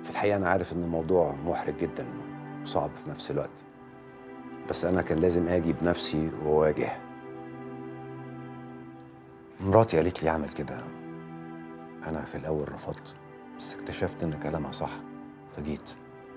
في الحقيقة أنا عارف إن الموضوع محرج جدا وصعب في نفس الوقت بس أنا كان لازم أجي بنفسي وأواجه مراتي قالت لي أعمل كده أنا في الأول رفضت بس اكتشفت إن كلامها صح فجيت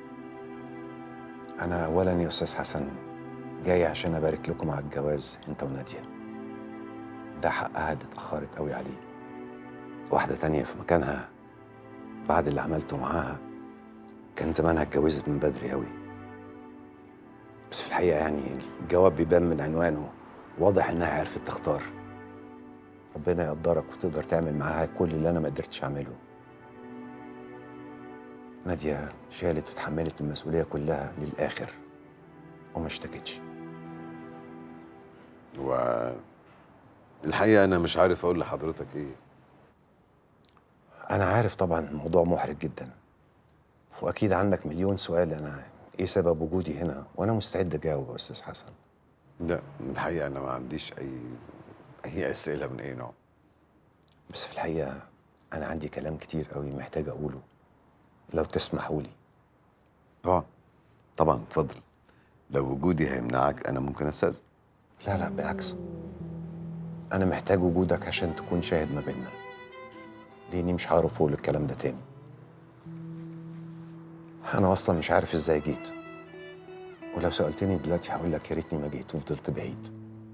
أنا أولا يا أستاذ حسن جاي عشان أبارك لكم على الجواز أنت ونادية ده حقها اللي اتأخرت قوي عليه واحدة تانية في مكانها بعد اللي عملته معاها كان زمانها اتجوزت من بدري قوي بس في الحقيقة يعني الجواب بيبان من عنوانه واضح إنها عرفت تختار ربنا يقدرك وتقدر تعمل معاها كل اللي أنا ما قدرتش أعمله نادية شالت وتحملت المسؤولية كلها للآخر وما اشتكتش و الحقيقه انا مش عارف اقول لحضرتك ايه أنا عارف طبعا الموضوع محرج جدا وأكيد عندك مليون سؤال أنا إيه سبب وجودي هنا وأنا مستعد أجاوب يا أستاذ حسن لا الحقيقه انا ما عنديش اي اي اسئله من اي نوع بس في الحقيقة أنا عندي كلام كتير قوي محتاج أقوله لو تسمحوا لي طبعا طبعا اتفضل لو وجودي هيمنعك انا ممكن استاذن لا لا بالعكس أنا محتاج وجودك عشان تكون شاهد ما بيننا لأني مش هعرف أقول الكلام ده تاني أنا أصلا مش عارف إزاي جيت ولو سألتني دلوقتي هقول لك يا ريتني ما جيت وفضلت بعيد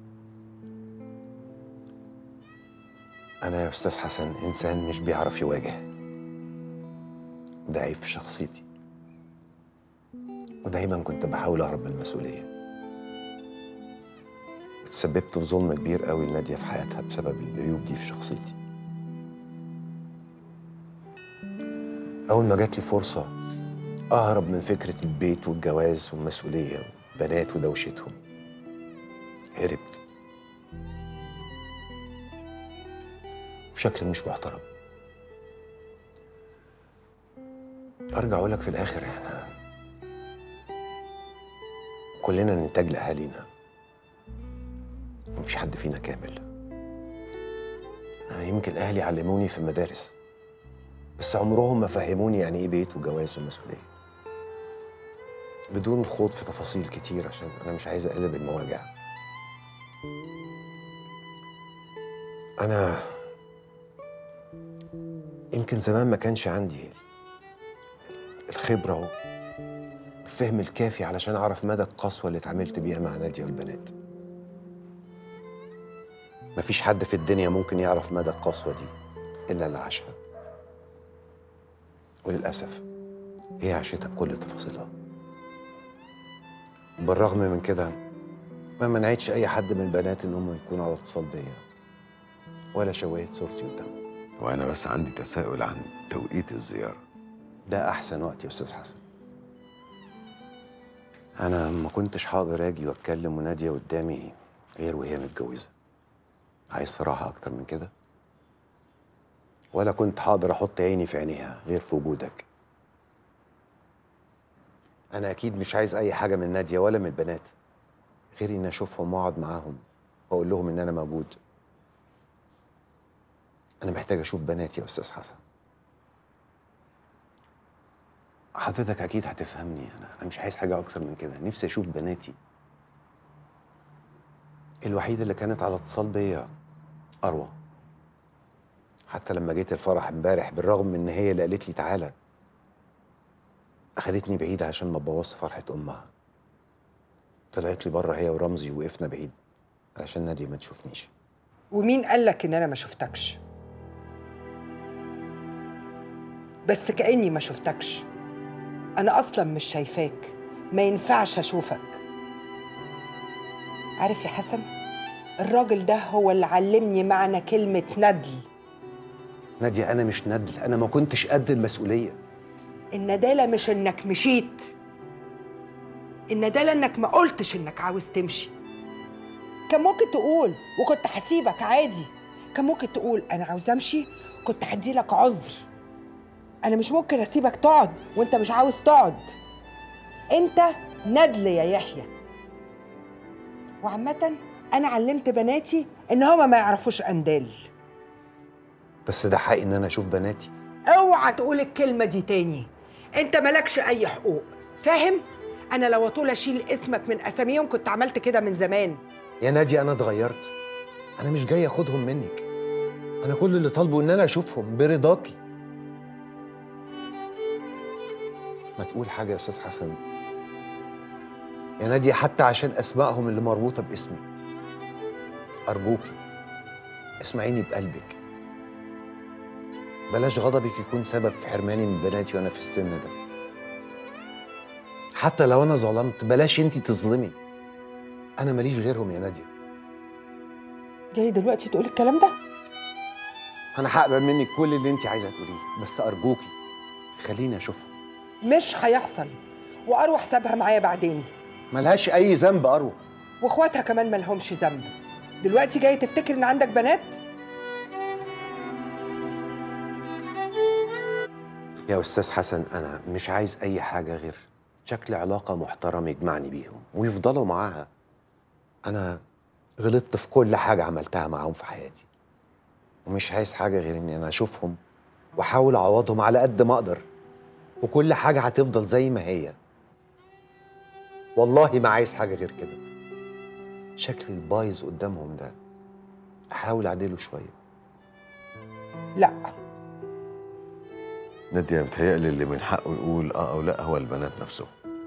أنا يا أستاذ حسن إنسان مش بيعرف يواجه ده عيب في شخصيتي ودايما كنت بحاول أهرب من المسؤولية اتسببت في ظلم كبير قوي لنادية في حياتها بسبب العيوب دي في شخصيتي أول ما جات لي فرصة أهرب من فكرة البيت والجواز والمسؤولية وبنات ودوشتهم هربت بشكل مش محترم أرجع أقول لك في الآخر إحنا كلنا نتاج لأهالينا مفيش حد فينا كامل أنا يمكن أهلي علموني في المدارس بس عمرهم ما فهموني يعني إيه بيت وجواز ومسؤولية بدون خوض في تفاصيل كتير عشان أنا مش عايز أقلب المواجع أنا يمكن زمان ما كانش عندي الخبرة والفهم الكافي علشان أعرف مدى القسوة اللي اتعاملت بيها مع نادية والبنات مفيش حد في الدنيا ممكن يعرف مدى القسوة دي إلا اللي عاشها وللأسف هي عاشتها بكل تفاصيلها بالرغم من كده ما منعتش أي حد من البنات إنهم يكونوا على اتصال بيا ولا شوهت صورتي قدامهم وانا بس عندي تساؤل عن توقيت الزياره ده أحسن وقت يا أستاذ حسن أنا ما كنتش حاضر أجي وأتكلم ونادية قدامي غير وهي متجوزة عايز صراحة أكتر من كده ولا كنت حاضر أحط عيني في عينيها غير في وجودك أنا أكيد مش عايز أي حاجة من نادية ولا من البنات غير إني أشوفهم وأقعد معاهم وأقول لهم إن أنا موجود أنا محتاج أشوف بناتي يا أستاذ حسن حضرتك أكيد هتفهمني أنا أنا مش عايز حاجة أكتر من كده نفسي أشوف بناتي الوحيدة اللي كانت على اتصال بيا أروى حتى لما جيت الفرح امبارح بالرغم من إن هي اللي قالت لي تعالى أخدتني بعيد عشان ما تبوظش فرحة أمها طلعت لي بره هي ورمزي وقفنا بعيد علشان نادية ما تشوفنيش ومين قالك ان انا ما شفتكش بس كاني ما شفتكش انا اصلا مش شايفاك ما ينفعش اشوفك عارف يا حسن الراجل ده هو اللي علمني معنى كلمه ندل نادية أنا مش ندل أنا ما كنتش قد المسؤولية الندالة مش انك مشيت الندالة انك ما قلتش انك عاوز تمشي كان ممكن تقول وكنت هسيبك عادي كان ممكن تقول انا عاوز امشي كنت هدي لك عذر انا مش ممكن اسيبك تقعد وانت مش عاوز تقعد انت ندل يا يحيى وعامة انا علمت بناتي ان هما ما يعرفوش اندال بس ده حقي إن أنا أشوف بناتي اوعى تقول الكلمة دي تاني انت مالكش اي حقوق فاهم انا لو اطول اشيل اسمك من اساميهم كنت عملت كده من زمان يا نادي انا اتغيرت انا مش جاي اخدهم منك انا كل اللي طالبه ان انا اشوفهم برضاكي ما تقول حاجه يا استاذ حسن يا نادية حتى عشان اسمائهم اللي مربوطه باسمي ارجوكي اسمعيني بقلبك بلاش غضبك يكون سبب في حرماني من بناتي وانا في السن ده حتى لو انا ظلمت بلاش انتي تظلمي انا ماليش غيرهم يا ناديه جاي دلوقتي تقول الكلام ده انا هقبل منك كل اللي انت عايزه تقوليه بس ارجوكي خليني اشوفهم مش هيحصل واروح سابها معايا بعدين ملهاش اي ذنب اروح واخواتها كمان مالهمش ذنب دلوقتي جاي تفتكر ان عندك بنات يا استاذ حسن انا مش عايز اي حاجه غير شكل علاقه محترمه يجمعني بيهم ويفضلوا معاها انا غلطت في كل حاجه عملتها معاهم في حياتي ومش عايز حاجه غير اني انا اشوفهم واحاول اعوضهم على قد ما اقدر وكل حاجه هتفضل زي ما هي والله ما عايز حاجه غير كده شكلي البايظ قدامهم ده احاول اعدله شويه لا نادية بتهيألي اللي من حقه يقول اه او لا هو البنات نفسهم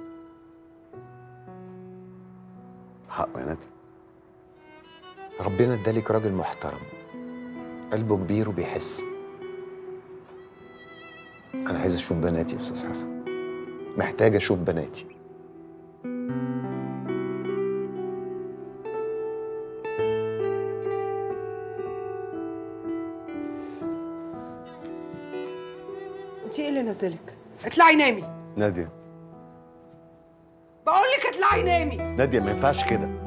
حقه يا نادية ربنا ادالك راجل محترم قلبه كبير وبيحس انا عايز اشوف بناتي يا استاذ حسن محتاج اشوف بناتي انت ايه اللي نزلك اطلعي نامي نادية بقول لك اطلعي نامي نادية ما ينفعش كده